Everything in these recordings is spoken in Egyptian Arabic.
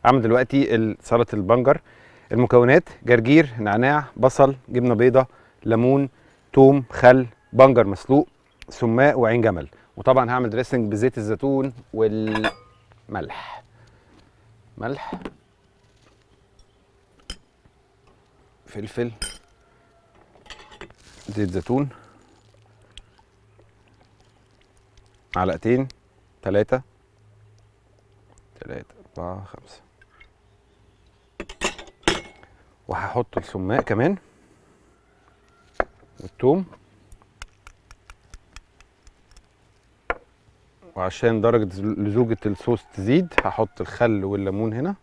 اعمل دلوقتي سلطه البنجر المكونات جرجير نعناع بصل جبنه بيضه ليمون توم خل بنجر مسلوق سماق وعين جمل وطبعا هعمل دريسنج بزيت الزيتون والملح ملح فلفل زيت زيتون معلقتين ثلاثة ثلاثة أربعة خمسة وهحط السماق كمان والثوم وعشان درجة لزوجة الصوص تزيد هحط الخل والليمون هنا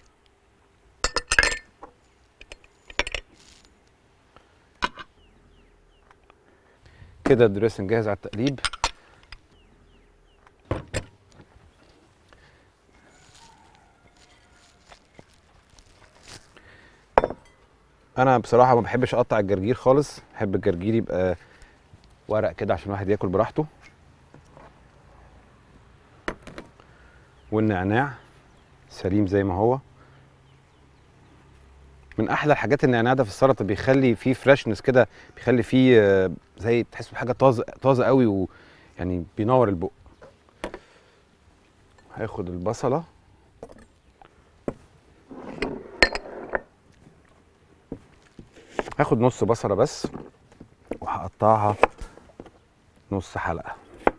كده الدريسنج جاهز على التقليب انا بصراحه ما بحبش اقطع الجرجير خالص بحب الجرجير يبقى ورق كده عشان الواحد ياكل براحته والنعناع سليم زي ما هو من احلى الحاجات النعناع ده في السلطه بيخلي فيه فريشنس كده بيخلي فيه آه، زي تحس بحاجه طازه طازه قوي ويعني بينور البق هاخد البصله هاخد نص بصله بس وهقطعها نص حلقه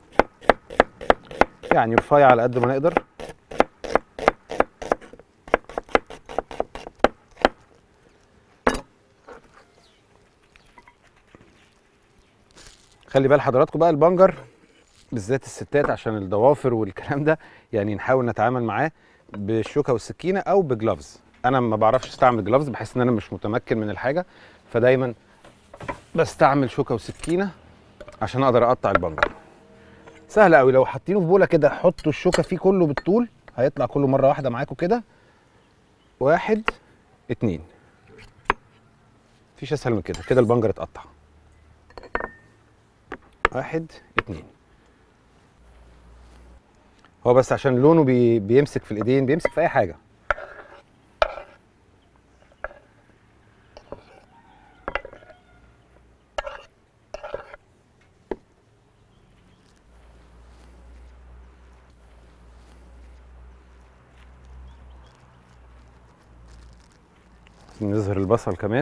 يعني رفيع على قد ما نقدر خلي بال حضراتكم بقى البنجر بالذات الستات عشان الضوافر والكلام ده يعني نحاول نتعامل معاه بالشوكه والسكينه او بجلافز انا ما بعرفش استعمل جلافز بحس ان انا مش متمكن من الحاجه فدايما بستعمل شوكه وسكينه عشان اقدر اقطع البنجر سهل قوي لو حاطينه في بوله كده حطوا الشوكه فيه كله بالطول هيطلع كله مره واحده معاكم كده واحد اتنين مفيش اسهل من كده كده البنجر اتقطع واحد اتنين هو بس عشان لونه بي بيمسك في الايدين بيمسك في اي حاجه نظهر البصل كمان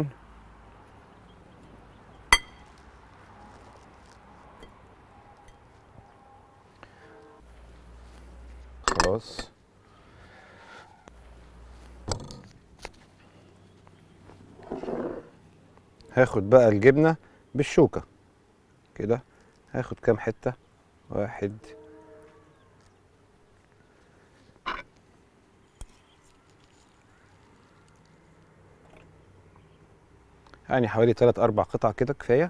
خلاص هاخد بقى الجبنة بالشوكة كده هاخد كام حتة واحد يعني حوالي تلات أربع قطع كده كفاية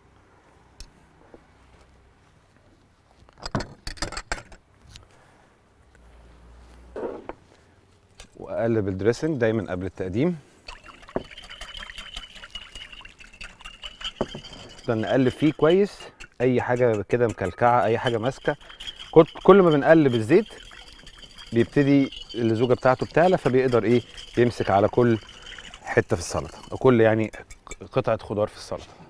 واقلب الدريسنج دايما قبل التقديم نفضل نقلب فيه كويس اي حاجه كده مكلكعه اي حاجه ماسكه كل كل ما بنقلب الزيت بيبتدي اللزوجه بتاعته بتعلى فبيقدر ايه يمسك على كل حته في السلطه او كل يعني قطعه خضار في السلطه